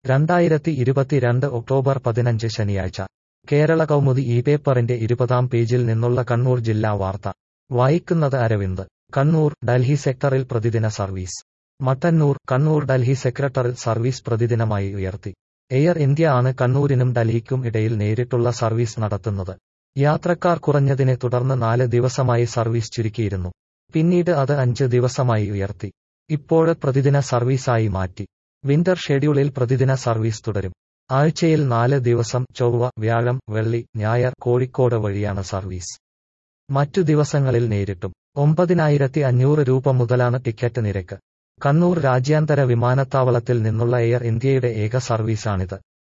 രണ്ടായിരത്തി ഇരുപത്തിരണ്ട് ഒക്ടോബർ പതിനഞ്ച് ശനിയാഴ്ച കേരള കൗമുദി ഈ പേപ്പറിന്റെ ഇരുപതാം പേജിൽ നിന്നുള്ള കണ്ണൂർ ജില്ലാ വാർത്ത വായിക്കുന്നത് അരവിന്ദ് കണ്ണൂർ ഡൽഹി സെക്ടറിൽ പ്രതിദിന സർവീസ് മട്ടന്നൂർ കണ്ണൂർ ഡൽഹി സെക്രട്ടറിൽ സർവീസ് പ്രതിദിനമായി ഉയർത്തി എയർ ഇന്ത്യ ആണ് കണ്ണൂരിനും ഡൽഹിക്കും ഇടയിൽ നേരിട്ടുള്ള സർവീസ് നടത്തുന്നത് യാത്രക്കാർ കുറഞ്ഞതിനെ തുടർന്ന് നാല് ദിവസമായി സർവീസ് ചുരുക്കിയിരുന്നു പിന്നീട് അത് അഞ്ച് ദിവസമായി ഉയർത്തി ഇപ്പോഴ് പ്രതിദിന സർവീസായി മാറ്റി വിന്റർ ഷെഡ്യൂളിൽ പ്രതിദിന സർവീസ് തുടരും ആഴ്ചയിൽ നാല് ദിവസം ചൊവ്വ വ്യാഴം വെള്ളി ഞായർ കോഴിക്കോട് വഴിയാണ് സർവീസ് മറ്റു ദിവസങ്ങളിൽ നേരിട്ടും ഒമ്പതിനായിരത്തി അഞ്ഞൂറ് രൂപ മുതലാണ് ടിക്കറ്റ് നിരക്ക് കണ്ണൂർ രാജ്യാന്തര വിമാനത്താവളത്തിൽ നിന്നുള്ള എയർ ഇന്ത്യയുടെ ഏക സർവീസാണിത്